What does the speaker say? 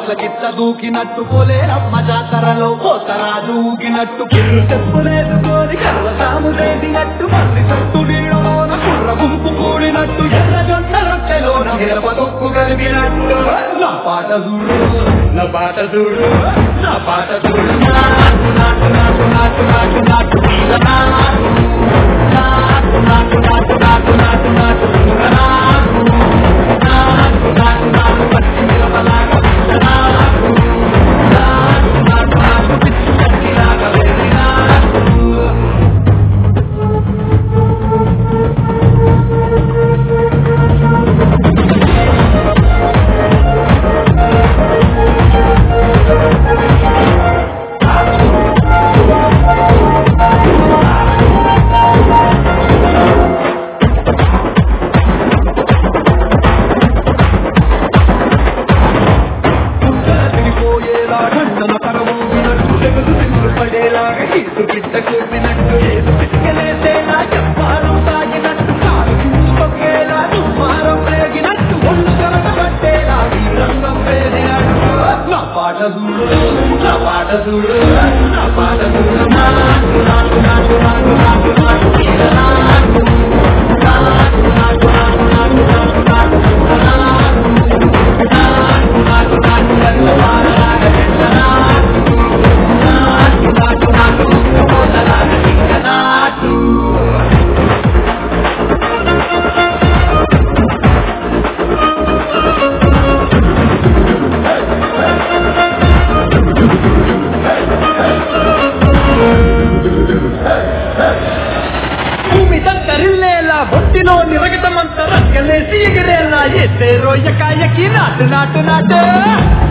గిట్ట దూకినట్టు పోలే రమ్మ జాతరలో పోతరాజు ఊగినట్టు కింది చెప్పులేసుకొని కర్రసాము రేగినట్టు మల్లి చుట్టూ నీడలోన కుర్ర గుంపు కూడినట్టు ఎర్ర జొన్న రొట్టెలోన మిరప తొక్కు కలిపినట్టు నా పాట చూడు నా పాట చూడు నా పాట చూడు నాటు నాటు నాటు నాటు నాటు నాటు వీర నాటు నాటు నాటు నాటు నాటు నాటు నాటు వీర నాటు నాటు నాటు నాటు పచ్చి మిరపలాగా వీర నాటు నాటు నాటు నాటు పిచ్చి కత్తిలాగా వేరి నాటు తిరిగిపోయేలా గంటల పరమూగినట్టు తెగులు తెగులు పడేలాగా కీసు గిట్ట కూపినట్టు ఏసు పిచ్చలేసేలా చెప్పారు తాగినట్టు కాలు తీసుకొక్కేలా దుమ్మారం రేగినట్టు ఒళ్ళు కరట పట్టేలా వీరంగం వేదినట్టు నా పాట చూడు నా పాట చూడు నా పాట చూడు నాటు నాటు నాటు నాటు నాటు నాటు వీర నాటు నాటు నాటు నాటు నాటు నాటు నాటు వీర నాటు నాటు నాటు నాటు ఎల్లవారలాగా ఎల్ల నాటు నాటు నాటు నాటు ఉక్కపోతలాగా ఇంక నాటు భూమి దత్తరిల్లేలా బొట్టిలో నిరగటమంత రక్కలేసి ఎగిరేలా ఎత్తే రోయ్యకాయకి నాటు నాటు నాటు